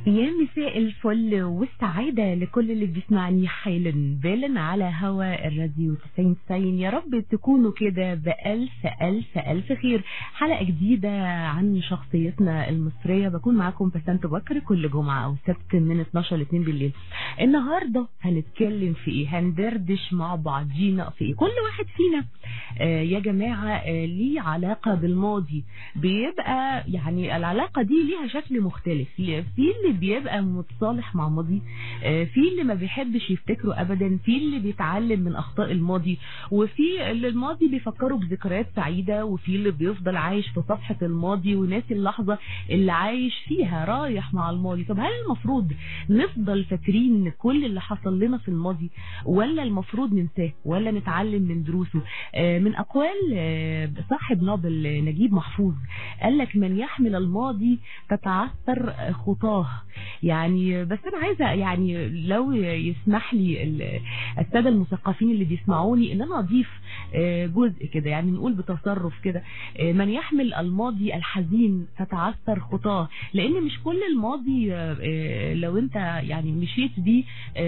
يا مساء الفل والسعادة لكل اللي بيسمعني حالا بالا على هوا الراديو 90 90 يا رب تكونوا كده بألف ألف ألف خير حلقة جديدة عن شخصيتنا المصرية بكون معاكم بسنت بكر كل جمعة أو سبت من 12 ل 2 بالليل النهاردة هنتكلم في إيه هندردش مع بعضينا في إيه كل واحد فينا آه يا جماعة آه ليه علاقة بالماضي بيبقى يعني العلاقة دي ليها شكل مختلف في اللي بيبقى متصالح مع ماضي في اللي ما بيحبش يفتكره ابدا في اللي بيتعلم من اخطاء الماضي وفي اللي الماضي بيفكروا بذكريات سعيدة وفي اللي بيفضل عايش في صفحة الماضي وناسي اللحظة اللي عايش فيها رايح مع الماضي طب هل المفروض نفضل فاكرين كل اللي حصل لنا في الماضي ولا المفروض ننساه ولا نتعلم من دروسه من اقوال صاحب نوبل نجيب محفوظ قال لك من يحمل الماضي تتعثر خطاه يعني بس انا عايزه يعني لو يسمح لي الساده المثقفين اللي بيسمعوني ان انا اضيف جزء كده يعني نقول بتصرف كده من يحمل الماضي الحزين تتعثر خطاه لان مش كل الماضي لو انت يعني مشيت بيه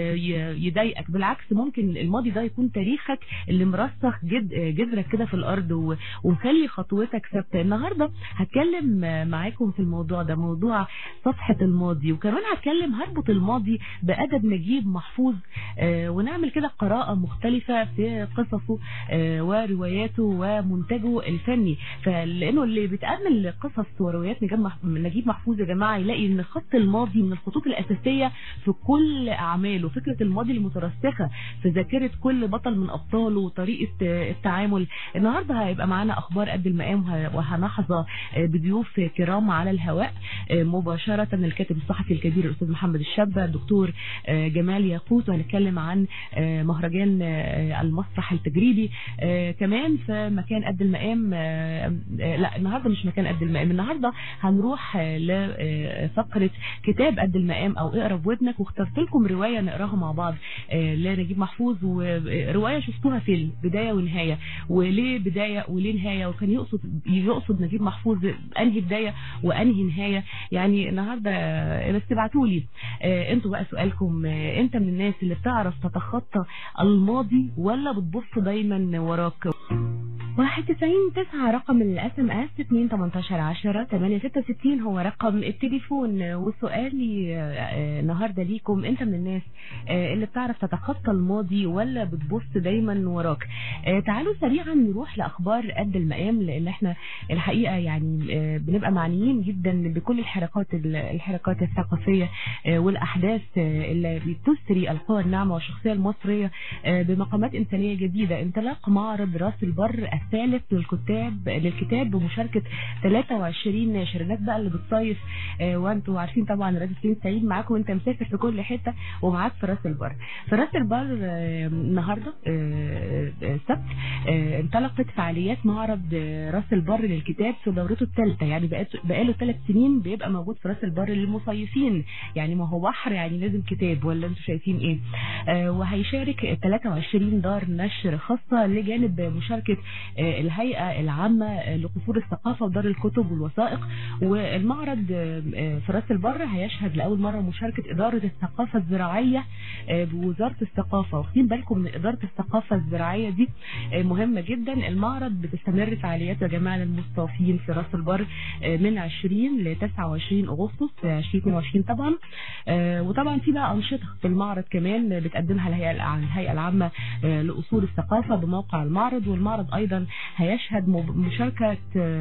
يضايقك بالعكس ممكن الماضي ده يكون تاريخك اللي مرسخ جد جذرك كده في الارض ومخلي خطوتك ثابته النهارده هتكلم معاكم في الموضوع ده موضوع صفحه الماضي وكمان هتكلم هربط الماضي بأدب نجيب محفوظ آه ونعمل كده قراءة مختلفة في قصصه آه ورواياته ومنتجه الفني فلأنه اللي بيتأمل قصص وروايات نجيب محفوظ يا جماعة يلاقي ان خط الماضي من الخطوط الأساسية في كل أعماله فكرة الماضي المترسخة في ذاكرة كل بطل من أبطاله وطريقة التعامل النهاردة هيبقى معانا أخبار قد المقام وهنحظى بضيوف كرام على الهواء مباشرة الكاتب الصحفي الكبير الاستاذ محمد الشابة الدكتور جمال ياقوت وهنتكلم عن مهرجان المسرح التجريبي كمان في مكان قد المقام لا النهارده مش مكان قد المقام النهارده هنروح لفقره كتاب قد المقام او اقرا بودنك واخترت لكم روايه نقراها مع بعض لنجيب محفوظ وروايه شفتوها في بدايه ونهايه وليه بدايه وليه نهايه وكان يقصد يقصد نجيب محفوظ انهي بدايه وانهي نهايه يعني النهارده بس ابعتوا لي آه انتوا بقى سؤالكم آه انت من الناس اللي بتعرف تتخطى الماضي ولا بتبص دايما وراك 91 9 رقم الاس ام اس 2 18 10 8 66 هو رقم التليفون وسؤالي النهارده ليكم انت من الناس اللي بتعرف تتخطى الماضي ولا بتبص دايما وراك تعالوا سريعا نروح لاخبار قد المقام لان احنا الحقيقه يعني بنبقى معنيين جدا بكل الحركات الحركات الثقافيه والاحداث اللي بتسري القوى الناعمه والشخصيه المصريه بمقامات انسانيه جديده انطلاق معرض راس البر الثالث للكتاب للكتاب بمشاركة 23 ناشر الناس بقى اللي بتصيف آه وانتوا عارفين طبعا راديو سين سعيد معاكم وانت مسافر في كل حتة ومعاك في راس البر في راس البر آه النهاردة آه السبت انطلقت فعاليات معرض راس البر للكتاب في دورته الثالثة يعني بقاله ثلاث سنين بيبقى موجود في راس البر للمصيفين يعني ما هو بحر يعني لازم كتاب ولا انتوا شايفين ايه وهيشارك 23 دار نشر خاصة لجانب مشاركة الهيئة العامة لقصور الثقافة ودار الكتب والوثائق والمعرض في راس البر هيشهد لأول مرة مشاركة إدارة الثقافة الزراعية بوزارة الثقافة واخدين بالكم من إدارة الثقافة الزراعية دي مهمة جدا المعرض بتستمر فعاليات يا جماعة للمستضيفين في راس البر من 20 ل 29 أغسطس 2022 طبعا وطبعا في بقى أنشطة في المعرض كمان بتقدمها الهيئة العامة لأصول الثقافة بموقع المعرض والمعرض أيضا هيشهد مشاركة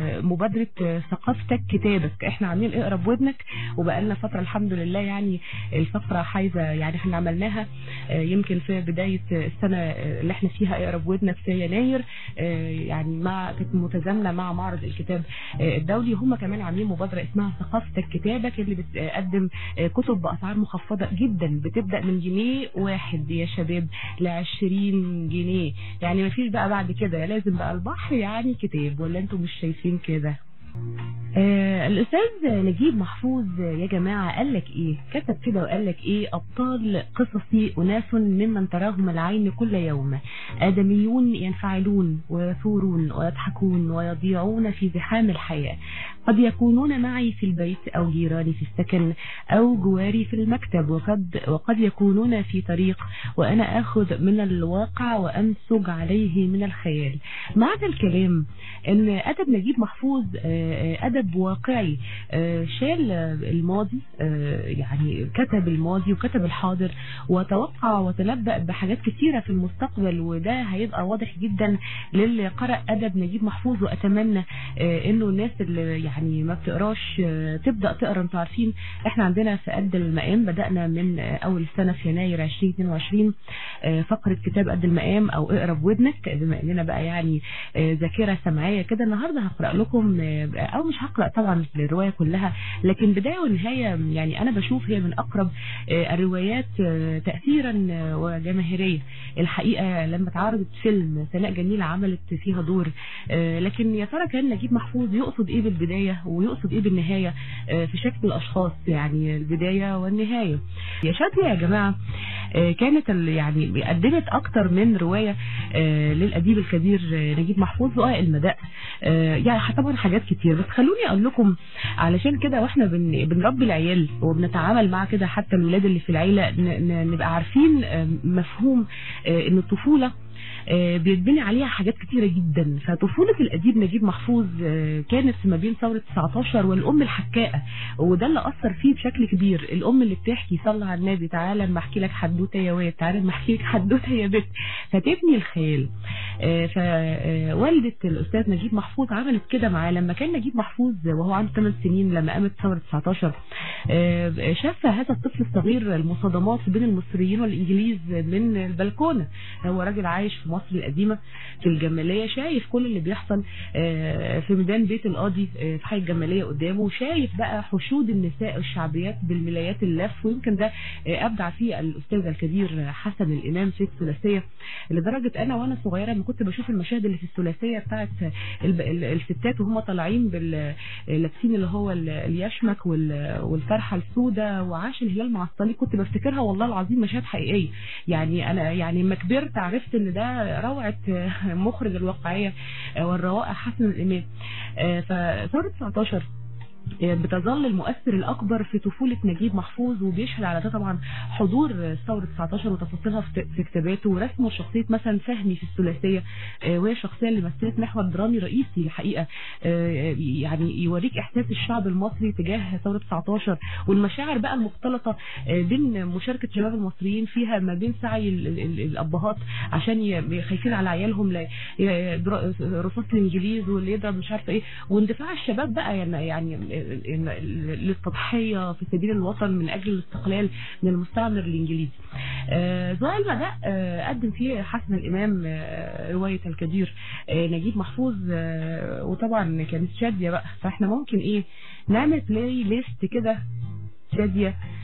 مبادرة ثقافتك كتابك احنا عاملين اقرا بودنك وبقالنا فترة الحمد لله يعني الفقرة حايزة يعني احنا عملناها يمكن في بداية السنة اللي احنا فيها اقرا بودنك في يناير يعني مع كانت متزامنة مع معرض الكتاب الدولي هم كمان عاملين مبادرة اسمها ثقافتك كتابك اللي بتقدم كتب بأسعار مخفضة جدا بتبدأ من جنيه واحد يا شباب ل 20 جنيه يعني مفيش بقى بعد كده لازم بقى البحر يعني كتاب ولا انتوا مش شايفين كده آه الاستاذ نجيب محفوظ يا جماعه قال لك ايه كتب كده وقال لك ايه ابطال قصصي اناس ممن تراهم العين كل يوم ادميون ينفعلون ويثورون ويضحكون ويضيعون في زحام الحياه قد يكونون معي في البيت أو جيراني في السكن أو جواري في المكتب وقد, وقد يكونون في طريق وأنا أخذ من الواقع وأنسج عليه من الخيال معنى الكلام أن أدب نجيب محفوظ أدب واقعي شال الماضي يعني كتب الماضي وكتب الحاضر وتوقع وتنبأ بحاجات كثيرة في المستقبل وده هيبقى واضح جدا للي قرأ أدب نجيب محفوظ وأتمنى انه الناس اللي يعني ما بتقراش تبدأ تقرا انتوا عارفين احنا عندنا في قد المقام بدأنا من اول السنة في يناير 2022 فقرة كتاب قد المقام او اقرا بودنك بما اننا بقى يعني ذاكرة سمعية كده النهاردة هقرأ لكم او مش هقرأ طبعا الرواية كلها لكن بداية ونهاية يعني انا بشوف هي من اقرب الروايات تأثيرا وجماهيرية الحقيقة لما اتعرضت فيلم سناء جميلة عملت فيها دور لكن يا ترى كان نجيب محفوظ يقصد ايه بالبداية ويقصد ايه بالنهاية في شكل الاشخاص يعني البداية والنهاية يا شادية يا جماعة كانت يعني قدمت اكتر من رواية للأديب الكبير نجيب محفوظ وقاء المداء يعني طبعا حاجات كتير بس خلوني اقول لكم علشان كده واحنا بنربي العيال وبنتعامل مع كده حتى الولاد اللي في العيلة نبقى عارفين مفهوم ان الطفولة بيتبني عليها حاجات كتيرة جدا فطفولة الأديب نجيب محفوظ كانت ما بين ثورة 19 والأم الحكاءة وده اللي أثر فيه بشكل كبير الأم اللي بتحكي صلى على النبي تعالى اما احكي لك حدوتة يا واد تعالى اما احكي لك حدوتة يا بنت فتبني الخيال فوالدة الأستاذ نجيب محفوظ عملت كده معاه لما كان نجيب محفوظ وهو عنده 8 سنين لما قامت ثورة 19 شاف هذا الطفل الصغير المصادمات بين المصريين والإنجليز من البلكونة هو راجل عايش في مصر القديمة في الجمالية شايف كل اللي بيحصل في ميدان بيت القاضي في حي الجمالية قدامه وشايف بقى حشود النساء الشعبيات بالملايات اللف ويمكن ده أبدع فيه الأستاذ الكبير حسن الإمام في الثلاثية لدرجة أنا وأنا صغيرة لما كنت بشوف المشاهد اللي في الثلاثية بتاعت الستات وهم طالعين لابسين اللي هو اليشمك والفرحة السوداء وعاش الهلال مع الصليب كنت بفتكرها والله العظيم مشاهد حقيقية يعني أنا يعني لما كبرت عرفت إن ده روعة مخرج الواقعية والروائع حسن الإمام فثورة 19 بتظل المؤثر الأكبر في طفولة نجيب محفوظ وبيشهد على ده طبعا حضور ثورة 19 وتفاصيلها في كتاباته ورسمه شخصية مثلا فهمي في الثلاثية وهي الشخصية اللي مثلت محور درامي رئيسي الحقيقة يعني يوريك إحساس الشعب المصري تجاه ثورة 19 والمشاعر بقى المختلطة بين مشاركة شباب المصريين فيها ما بين سعي الأبهات عشان خايفين على عيالهم رصاص الإنجليز واللي يضرب مش عارفة إيه واندفاع الشباب بقى يعني, يعني للتضحية في سبيل الوطن من أجل الاستقلال من المستعمر الإنجليزي زوال المداء قدم فيه حسن الإمام رواية الكبير نجيب محفوظ وطبعا كانت شادية بقى فاحنا ممكن ايه نعمل بلاي ليست كده شادية